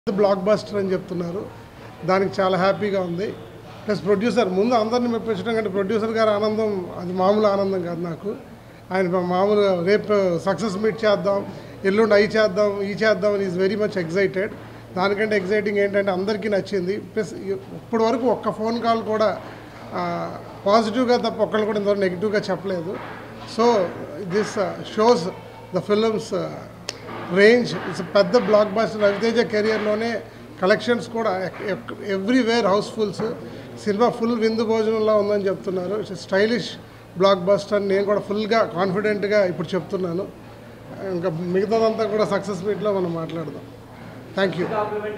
block buster అని చెప్తున్నారు దానికి చాలా హ్యాపీగా ఉంది ప్లస్ ప్రొడ్యూసర్ ముందు అందరిని మెప్పించడం కంటే ప్రొడ్యూసర్ గారి ఆనందం అది మామూలు ఆనందం కాదు నాకు ఆయన మామూలు రేపు సక్సెస్ మీట్ చేద్దాం ఎల్లుండి అయి చేద్దాం ఈ చేద్దాం అని ఈజ్ వెరీ మచ్ ఎగ్జైటెడ్ దానికంటే ఎగ్జైటింగ్ ఏంటంటే అందరికీ నచ్చింది ప్లస్ ఇప్పటి వరకు ఒక్క ఫోన్ కాల్ కూడా పాజిటివ్గా తప్ప ఒక్కళ్ళు కూడా ఇంతవరకు నెగిటివ్గా చెప్పలేదు so this shows the films range it's పెద్ద బ్లాక్ బాస్టర్ రవితేజ కెరియర్లోనే కలెక్షన్స్ కూడా ఎవ్రీవేర్ హౌస్ఫుల్స్ సినిమా ఫుల్ విందు భోజనంలో ఉందని చెప్తున్నారు ఇట్స్ స్టైలిష్ బ్లాక్ బస్టర్ నేను కూడా ఫుల్గా కాన్ఫిడెంట్గా ఇప్పుడు చెప్తున్నాను ఇంకా మిగతాదంతా కూడా సక్సెస్ మీట్లో మనం మాట్లాడదాం థ్యాంక్ యూ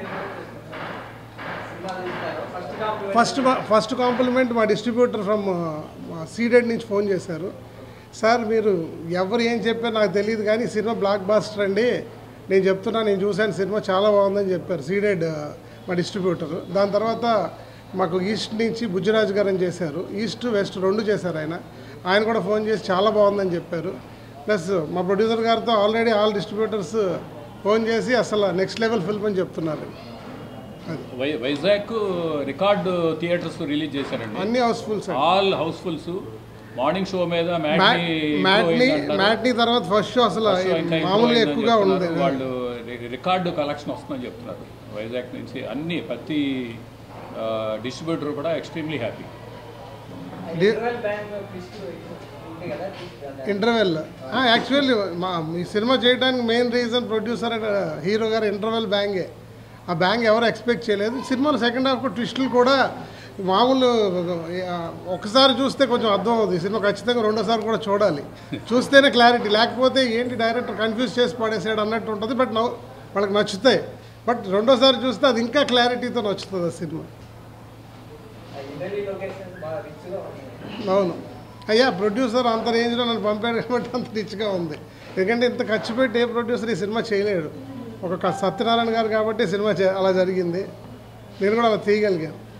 ఫస్ట్ మా- ఫస్ట్ కాంప్లిమెంట్ మా డిస్ట్రిబ్యూటర్ ఫ్రమ్ సీడెడ్ నుంచి ఫోన్ చేశారు సార్ మీరు ఎవరు ఏం చెప్పారు నాకు తెలియదు కానీ సినిమా బ్లాక్ బాస్టర్ అండి నేను చెప్తున్నా నేను చూశాను సినిమా చాలా బాగుందని చెప్పారు సీడెడ్ మా డిస్ట్రిబ్యూటర్ దాని తర్వాత మాకు ఈస్ట్ నుంచి బుజ్జిరాజ్ గారు అని చేశారు ఈస్ట్ వెస్ట్ రెండు చేశారు ఆయన ఆయన కూడా ఫోన్ చేసి చాలా బాగుందని చెప్పారు ప్లస్ మా ప్రొడ్యూసర్ గారితో ఆల్రెడీ ఆల్ డిస్ట్రిబ్యూటర్స్ ఫోన్ చేసి అసలు నెక్స్ట్ లెవెల్ ఫిల్మ్ అని చెప్తున్నారు వై వైజాగ్ రికార్డు థియేటర్స్ రిలీజ్ చేశారండి అన్ని హౌస్ఫుల్ సార్ ఆల్ హౌస్ఫుల్స్ మామర్నింగ్ షో మీద మ్యాట్ని మ్యాట్ని తర్వాత ఫస్ట్ షో అసలు మామూలుగా ఎక్కువగా ఉంది వాళ్ళు రి- రికార్డు కలెక్షన్ వస్తుందని చెప్తున్నారు వైజాగ్ నుంచి అన్ని ప్రతి డిస్ట్రిబ్యూటర్ కూడా ఎక్స్ట్రీమ్లీ హ్యాపీ ఇంటర్వెల్ యాక్చువల్లీ మా ఈ సినిమా చేయడానికి main reason producer and hero గారు ఇంటర్వెల్ బ్యాంగే ఆ బ్యాంగ్ ఎవరు ఎక్స్పెక్ట్ చేయలేదు సినిమాలో సెకండ్ హాఫ్ ట్విస్టులు కూడా మామూలు ఆ, ఒకసారి చూస్తే కొంచెం అర్థం అవుతుంది ఈ సినిమా ఖచ్చితంగా రెండోసారి కూడా చూడాలి చూస్తేనే క్లారిటీ లేకపోతే ఏంటి డైరెక్టర్ కన్ఫ్యూజ్ చేసి పడేసాడు అన్నట్టు ఉంటుంది బట్ నవ్వు వాళ్ళకి నచ్చుతాయి బట్ రెండోసారి చూస్తే అది ఇంకా క్లారిటీతో నచ్చుతుంది ఆ సినిమా అవును అయ్యా ప్రొడ్యూసర్ అంత రేంజ్లో నన్ను పంపాడు కాబట్టి అంత రిచ్గా ఉంది ఎందుకంటే ఇంత ఖర్చు పెట్టి ఏ ప్రొడ్యూసర్ ఈ సినిమా చేయలేడు ఒక క- సత్యనారాయణ గారు కాబట్టి సినిమా చే- అలా జరిగింది నేను కూడా అలా తీయగలిగాను